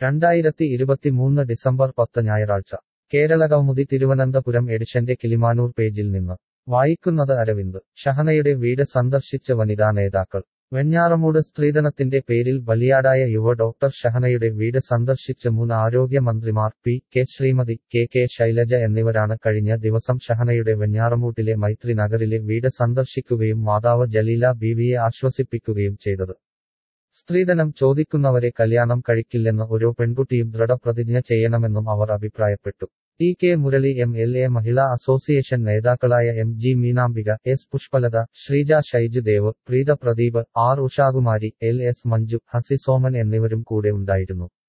രണ്ടായിരത്തി ഇരുപത്തിമൂന്ന് ഡിസംബർ പത്ത് ഞായറാഴ്ച കേരളകൗമുദി തിരുവനന്തപുരം എഡിഷന്റെ കിളിമാനൂർ പേജിൽ നിന്ന് വായിക്കുന്നത് അരവിന്ദ് ഷഹനയുടെ വീട് സന്ദർശിച്ച വനിതാ നേതാക്കൾ വെഞ്ഞാറമൂട് സ്ത്രീധനത്തിന്റെ പേരിൽ ബലിയാടായ യുവ ഡോക്ടർ ഷഹനയുടെ വീട് സന്ദർശിച്ച മുൻ ആരോഗ്യമന്ത്രിമാർ P K Sreemathi K K Shailaja എന്നിവരാണ് കഴിഞ്ഞ ദിവസം ഷഹനയുടെ വെഞ്ഞാറമൂട്ടിലെ മൈത്രി നഗറിലെ വീട് സന്ദർശിക്കുകയും മാതാവ് ജലീല ബീവിയെ ആശ്വസിപ്പിക്കുകയും ചെയ്തത് സ്ത്രീധനം ചോദിക്കുന്നവരെ കല്യാണം കഴിക്കില്ലെന്ന് ഓരോ പെൺകുട്ടിയും ദൃഢപ്രതിജ്ഞ ചെയ്യണമെന്നും അവർ അഭിപ്രായപ്പെട്ടു T K Murali M L A Mahila association നേതാക്കളായ M G Meenambika S Pushpalatha Sreeja Shyju Dev Preetha Pradeep R Ushakumari L S Manju Hasi Soman എന്നിവരും കൂടെ ഉണ്ടായിരുന്നു